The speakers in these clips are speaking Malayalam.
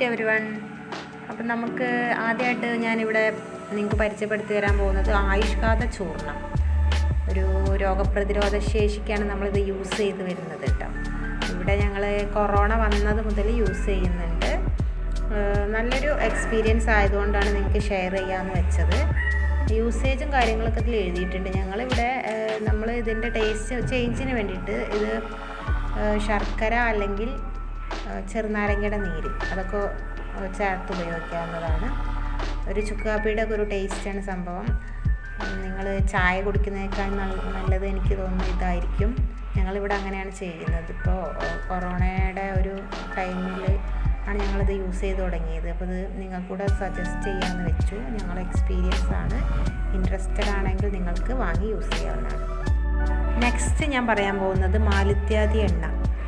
നൈറ്റ് എവരി വൺ അപ്പം നമുക്ക് ആദ്യമായിട്ട് ഞാനിവിടെ നിങ്ങൾക്ക് പരിചയപ്പെടുത്തി തരാൻ പോകുന്നത് ആയുഷ്കാത ചൂർണം ഒരു രോഗപ്രതിരോധ ശേഷിക്കാണ് നമ്മളിത് യൂസ് ചെയ്ത് വരുന്നത് കേട്ടോ ഇവിടെ ഞങ്ങൾ കൊറോണ വന്നത് മുതൽ യൂസ് ചെയ്യുന്നുണ്ട് ഏഹ് നല്ലൊരു എക്സ്പീരിയൻസ് ആയതുകൊണ്ടാണ് നിങ്ങൾക്ക് ഷെയർ ചെയ്യാമെന്ന് വെച്ചത് യൂസേജും കാര്യങ്ങളൊക്കെ ഇതിൽ എഴുതിയിട്ടുണ്ട് ഞങ്ങളിവിടെ നമ്മൾ ഇതിൻ്റെ ടേസ്റ്റ് ചേഞ്ചിന് വേണ്ടിയിട്ട് ഇത് ഏഹ് ശർക്കര അല്ലെങ്കിൽ ഏഹ് ചെറുനാരങ്ങയുടെ നീര് അതൊക്കെ ചേർത്ത് ഉപയോഗിക്കാവുന്നതാണ് ഒരു ചുക്ക് കാപ്പിയുടെ ഒക്കെ ഒരു ടേസ്റ്റാണ് സംഭവം നിങ്ങൾ ചായ കുടിക്കുന്നതിനേക്കാൾ നല്ല- നല്ലത് എനിക്ക് തോന്നുന്നു ഇതായിരിക്കും ഞങ്ങളിവിടെ അങ്ങനെയാണ് ചെയ്യുന്നത് ഇപ്പോൾ കൊറോണയുടെ ഒരു ടൈമിൽ ആണ് ഞങ്ങളിത് യൂസ് ചെയ്ത് തുടങ്ങിയത് അപ്പോൾ ഇത് നിങ്ങൾക്കൂടെ സജസ്റ്റ് ചെയ്യാമെന്ന് വെച്ചു ഞങ്ങൾ എക്സ്പീരിയൻസ് ആണ് ഇൻട്രസ്റ്റഡ് ആണെങ്കിൽ നിങ്ങൾക്ക് വാങ്ങി യൂസ് ചെയ്യാവുന്നതാണ് നെക്സ്റ്റ് ഞാൻ പറയാൻ പോകുന്നത് മാലിത്യാദി എണ്ണ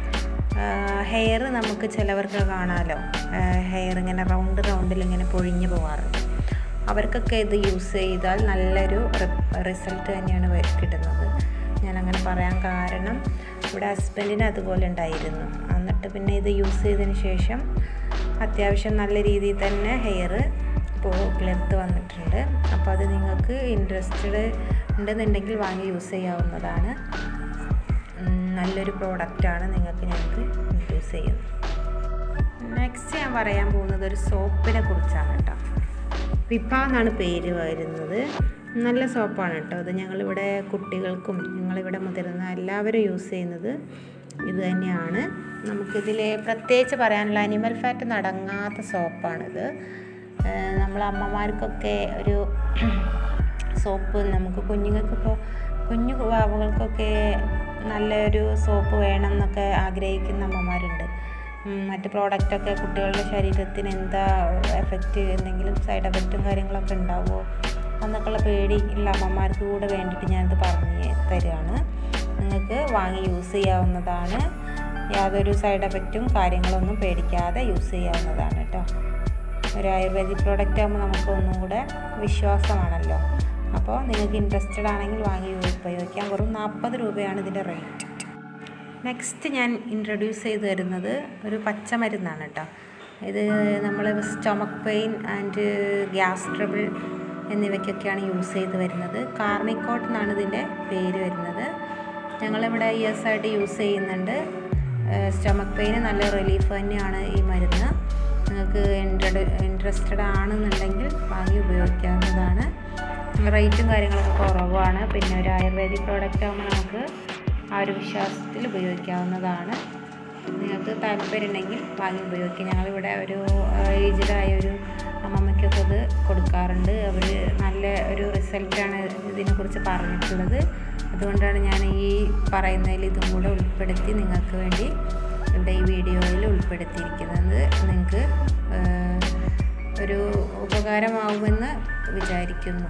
ഹെയർ നമുക്ക് ചിലവർക്ക് കാണാമല്ലോ ഹെയർ ഇങ്ങനെ റൗണ്ട് റൗണ്ടിൽ ഇങ്ങനെ പൊഴിഞ്ഞു പോകാറുണ്ട് അവർക്കൊക്കെ ഇത് യൂസ് ചെയ്താൽ നല്ലൊരു റിസൾട്ട് തന്നെയാണ് വ- കിട്ടുന്നത് ഞാൻ അങ്ങനെ പറയാൻ കാരണം ഇവിടെ ഹസ്ബൻഡിന് അതുപോലെ ഉണ്ടായിരുന്നു എന്നിട്ട് പിന്നെ ഇത് യൂസ് ചെയ്തതിന് ശേഷം അത്യാവശ്യം നല്ല രീതിയിൽ തന്നെ ഹെയർ ഇപ്പോൾ കിളിർത്ത് വന്നിട്ടുണ്ട് അപ്പോൾ അത് നിങ്ങൾക്ക് ഇൻട്രസ്റ്റഡ് ഉണ്ടെന്നുണ്ടെങ്കിൽ വാങ്ങി യൂസ് ചെയ്യാവുന്നതാണ് ഉം, നല്ലൊരു പ്രോഡക്റ്റാണ് നിങ്ങൾക്ക് ഞങ്ങൾക്ക് യൂസ് ചെയ്യുന്നത് നെക്സ്റ്റ് ഞാൻ പറയാൻ പോകുന്നത് ഒരു സോപ്പിനെ കുറിച്ചാണ് കേട്ടോ വിഭ എന്നാണ് പേര് വരുന്നത് നല്ല സോപ്പാണ് കേട്ടോ അത് ഞങ്ങളിവിടെ കുട്ടികൾക്കും ഞങ്ങളിവിടെ മുതിർന്ന എല്ലാവരും യൂസ് ചെയ്യുന്നത് ഇത് തന്നെയാണ് നമുക്കിതിൽ പ്രത്യേകിച്ച് പറയാനുള്ള അനിമൽ ഫാറ്റ് നടങ്ങാത്ത സോപ്പാണിത് ഏഹ് നമ്മളെ അമ്മമാർക്കൊക്കെ ഒരു സോപ്പ് നമുക്ക് കുഞ്ഞുങ്ങൾക്കിപ്പോൾ കുഞ്ഞു വാവുകൾക്കൊക്കെ നല്ലൊരു സോപ്പ് വേണം എന്നൊക്കെ ആഗ്രഹിക്കുന്ന അമ്മമാരുണ്ട് ഉം, മറ്റ് പ്രോഡക്റ്റൊക്കെ കുട്ടികളുടെ ശരീരത്തിന് എന്താ എഫക്റ്റ് എന്തെങ്കിലും സൈഡ് എഫക്റ്റും കാര്യങ്ങളൊക്കെ ഉണ്ടാവുമോ എന്നൊക്കെയുള്ള പേടി ഉള്ള അമ്മമാർക്ക് കൂടെ വേണ്ടിയിട്ട് ഞാനിത് പറഞ്ഞു തരികയാണ് നിങ്ങൾക്ക് വാങ്ങി യൂസ് ചെയ്യാവുന്നതാണ് യാതൊരു സൈഡ് എഫക്റ്റും കാര്യങ്ങളൊന്നും പേടിക്കാതെ യൂസ് ചെയ്യാവുന്നതാണ് കേട്ടോ ഒരു ആയുർവേദിക് പ്രോഡക്റ്റ് ആകുമ്പോൾ നമുക്ക് ഒന്നും കൂടെ വിശ്വാസമാണല്ലോ അപ്പോൾ നിങ്ങൾക്ക് ഇൻട്രസ്റ്റഡ് ആണെങ്കിൽ വാങ്ങി ഉപയോഗിക്കാം വെറും നാൽപ്പത് രൂപയാണ് ഇതിൻ്റെ റേറ്റ് നെക്സ്റ്റ് ഞാൻ ഇൻട്രൊഡ്യൂസ് ചെയ്ത് തരുന്നത് ഒരു പച്ചമരുന്നാണ് കേട്ടോ ഇത് നമ്മൾ stomach pain and gas trouble എന്നിവയ്ക്കൊക്കെയാണ് യൂസ് ചെയ്ത് വരുന്നത് കാർണിക്കോട്ട് എന്നാണ് ഇതിൻ്റെ പേര് വരുന്നത് ഞങ്ങളിവിടെ ഇയേഴ്സ് ആയിട്ട് യൂസ് ചെയ്യുന്നുണ്ട് സ്റ്റൊമക്ക് പെയിന് നല്ല റിലീഫ് തന്നെയാണ് ഈ മരുന്ന് നിങ്ങൾക്ക് ഇൻട്രസ്റ്റഡ് ആണെന്നുണ്ടെങ്കിൽ വാങ്ങി ഉപയോഗിക്കാവുന്നതാണ് റേറ്റും കാര്യങ്ങളൊക്കെ കുറവാണ് പിന്നെ ഒരു ആയുർവേദിക് പ്രോഡക്റ്റ് ആകുമ്പോൾ നമുക്ക് ആ ഒരു വിശ്വാസത്തിൽ ഉപയോഗിക്കാവുന്നതാണ് നിങ്ങൾക്ക് താല്പര്യം ഉണ്ടെങ്കിൽ വാങ്ങി ഉപയോഗിക്കാം ഞങ്ങളിവിടെ ഒരു ഏജ്ഡായ ഒരു അമ്മമ്മയ്ക്കൊക്കെ ഇത് കൊടുക്കാറുണ്ട് അവർ നല്ല ഒരു റിസൾട്ടാണ് ഇതിനെക്കുറിച്ച് പറഞ്ഞിട്ടുള്ളത് അതുകൊണ്ടാണ് ഞാൻ ഈ പറയുന്നതിൽ ഇതും കൂടെ ഉൾപ്പെടുത്തി നിങ്ങൾക്ക് വേണ്ടി ഇവിടെ ഈ വീഡിയോയിൽ ഉൾപ്പെടുത്തിയിരിക്കുന്നത് നിങ്ങൾക്ക് ഏഹ്, ഒരു ഉപകാരമാവുമെന്ന് വിചാരിക്കുന്നു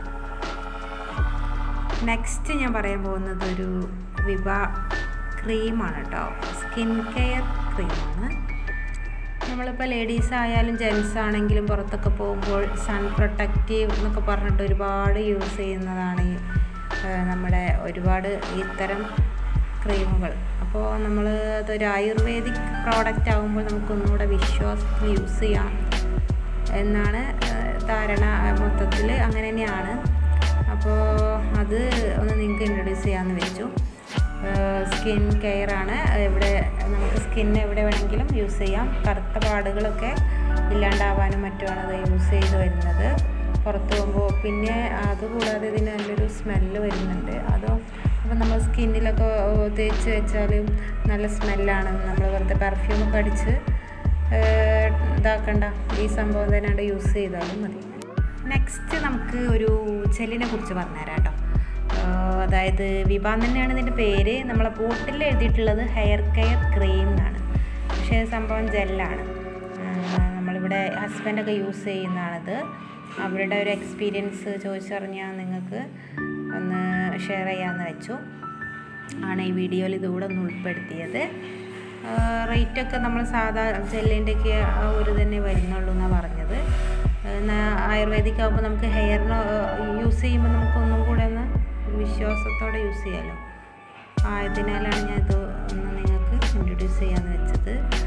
നെക്സ്റ്റ് ഞാൻ പറയാൻ പോകുന്നത് ഒരു വിഭ ക്രീമാണ് കേട്ടോ സ്കിൻ കെയർ ക്രീമാണ് നമ്മളിപ്പോൾ ലേഡീസ് ആയാലും ജെൻസ് ആണെങ്കിലും പുറത്തൊക്കെ പോകുമ്പോൾ സൺ പ്രൊട്ടക്റ്റീവ് എന്നൊക്കെ പറഞ്ഞിട്ട് ഒരുപാട് യൂസ് ചെയ്യുന്നതാണ് ഈ ആ, നമ്മുടെ ഒരുപാട് ഇത്തരം ക്രീമുകൾ അപ്പോൾ നമ്മൾ അതൊരു ആയുർവേദിക് പ്രോഡക്റ്റ് ആകുമ്പോൾ നമുക്കൊന്നുകൂടെ വിശ്വാസത്തിൽ യൂസ് ചെയ്യാം എന്നാണ് ആ, ധാരണ മൊത്തത്തിൽ അങ്ങനെ തന്നെയാണ് അപ്പോൾ അത് ഒന്ന് നിങ്ങൾക്ക് ഇൻട്രൊഡ്യൂസ് ചെയ്യാമെന്ന് വെച്ചു സ്കിൻ കെയർ ആണ് ഇവിടെ നമുക്ക് സ്കിൻ എവിടെ വേണമെങ്കിലും യൂസ് ചെയ്യാം കറുത്ത പാടുകളൊക്കെ ഇല്ലാണ്ടാവാനും മറ്റുമാണ് അത് യൂസ് ചെയ്ത് വരുന്നത് പുറത്ത് പോകുമ്പോൾ പിന്നെ അതുകൂടാതെ ഇതിന് നല്ലൊരു സ്മെല്ല് വരുന്നുണ്ട് അതോ അപ്പോൾ നമ്മൾ സ്കിന്നിലൊക്കെ തേച്ച് വെച്ചാലും നല്ല സ്മെല്ലാണ് നമ്മൾ വെറുതെ പെർഫ്യൂമൊക്കെ അടിച്ച് ഏഹ്, ഇതാക്കണ്ട ഈ സംഭവം തന്നെ യൂസ് ചെയ്താലും മതി നെക്സ്റ്റ് നമുക്ക് ഒരു ജെല്ലിനെ കുറിച്ച് പറഞ്ഞുതരാം കേട്ടോ ആഹ് അതായത് വിഭാൻ തന്നെയാണ് ഇതിൻ്റെ പേര് നമ്മളെ ബോട്ടിൽ എഴുതിയിട്ടുള്ളത് ഹെയർ കെയർ ക്രീം എന്നാണ് പക്ഷേ സംഭവം ജെല്ലാണ് നമ്മളിവിടെ ഹസ്ബൻഡൊക്കെ യൂസ് ചെയ്യുന്നതാണിത് അവരുടെ ഒരു എക്സ്പീരിയൻസ് ചോദിച്ചറിഞ്ഞാൽ നിങ്ങൾക്ക് ഒന്ന് ഷെയർ ചെയ്യാമെന്ന് വെച്ചു ആണ് ഈ വീഡിയോയിൽ ഇതുകൂടെ ഒന്ന് ഉൾപ്പെടുത്തിയത് റേറ്റൊക്കെ നമ്മൾ സാധാ ജെല്ലിൻ്റെയൊക്കെ ആ ഒരു തന്നെ വരുന്നുള്ളൂ എന്നാണ് പറഞ്ഞത് എന്നാൽ ആയുർവേദിക് ആകുമ്പോൾ നമുക്ക് ഹെയറിന് യൂസ് ചെയ്യുമ്പോൾ നമുക്ക് ഒന്നും കൂടെ ഒന്ന് വിശ്വാസത്തോടെ യൂസ് ചെയ്യാമല്ലോ ആയതിനാലാണ് ഞാൻ ഇത് ഒന്ന് നിങ്ങൾക്ക് ഇൻട്രൊഡ്യൂസ് ചെയ്യാമെന്ന് വെച്ചത്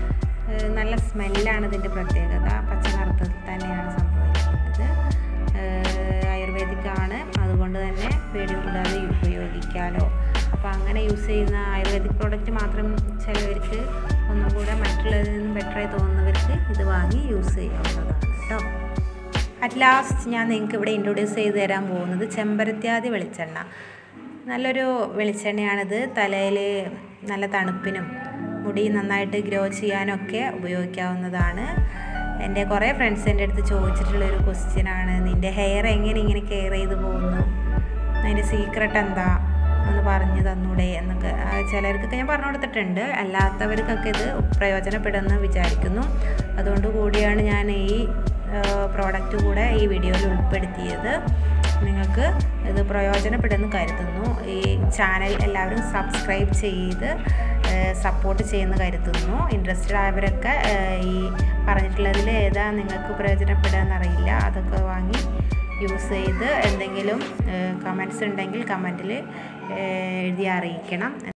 ഏഹ് നല്ല സ്മെല്ലാണ് ഇതിൻ്റെ പ്രത്യേകത പച്ച നിറത്തിൽ തന്നെയാണ് സംഭവിക്കുന്നത് ആയുർവേദിക് ആണ് അതുകൊണ്ട് തന്നെ പേടി കൂടാതെ ഉപയോഗിക്കാമല്ലോ അപ്പോൾ അങ്ങനെ യൂസ് ചെയ്യുന്ന ആയുർവേദിക് പ്രോഡക്റ്റ് മാത്രം ചിലവർക്ക് ഒന്നും കൂടെ മറ്റുള്ളതിൽ നിന്നും ബെറ്ററായി തോന്നുന്നവർക്ക് ഇത് വാങ്ങി യൂസ് ചെയ്യാവുന്നതാണ് കേട്ടോ അറ്റ് ലാസ്റ്റ് ഞാൻ നിങ്ങൾക്ക് ഇവിടെ ഇൻട്രൊഡ്യൂസ് ചെയ്ത് തരാൻ പോകുന്നത് ചെമ്പരത്യാദി വെളിച്ചെണ്ണ നല്ലൊരു വെളിച്ചെണ്ണയാണിത് തലയിൽ നല്ല തണുപ്പിനും മുടി നന്നായിട്ട് ഗ്രോ ചെയ്യാനൊക്കെ ഉപയോഗിക്കാവുന്നതാണ് എൻ്റെ കുറേ ഫ്രണ്ട്സ് എൻ്റെ അടുത്ത് ചോദിച്ചിട്ടുള്ളൊരു ക്വസ്റ്റ്യനാണ് നിൻ്റെ ഹെയർ എങ്ങനെ ഇങ്ങനെ കെയർ ചെയ്ത് പോകുന്നു അതിൻ്റെ സീക്രട്ട് എന്താ ഒന്ന് പറഞ്ഞു തന്നൂടെ എന്നൊക്കെ ആ, ചിലർക്കൊക്കെ ഞാൻ പറഞ്ഞു കൊടുത്തിട്ടുണ്ട് അല്ലാത്തവർക്കൊക്കെ ഇത് പ്രയോജനപ്പെടുമെന്ന് വിചാരിക്കുന്നു അതുകൊണ്ട് കൂടിയാണ് ഞാൻ ഈ പ്രോഡക്റ്റ് കൂടെ ഈ വീഡിയോയിൽ ഉൾപ്പെടുത്തിയത് നിങ്ങൾക്ക് ഇത് പ്രയോജനപ്പെടുമെന്ന് കരുതുന്നു ഈ ചാനൽ എല്ലാവരും സബ്സ്ക്രൈബ് ചെയ്ത് സപ്പോർട്ട് ചെയ്യുമെന്ന് കരുതുന്നു ഇൻട്രസ്റ്റഡ് ആയവരൊക്കെ ഏഹ്, ഈ പറഞ്ഞിട്ടുള്ളതിൽ ഏതാ നിങ്ങൾക്ക് പ്രയോജനപ്പെടുക എന്നറിയില്ല അതൊക്കെ വാങ്ങി യൂസ് ചെയ്ത് എന്തെങ്കിലും കമൻറ്റ്സ് ഉണ്ടെങ്കിൽ കമൻറ്റിൽ എഴുതി അറിയിക്കണം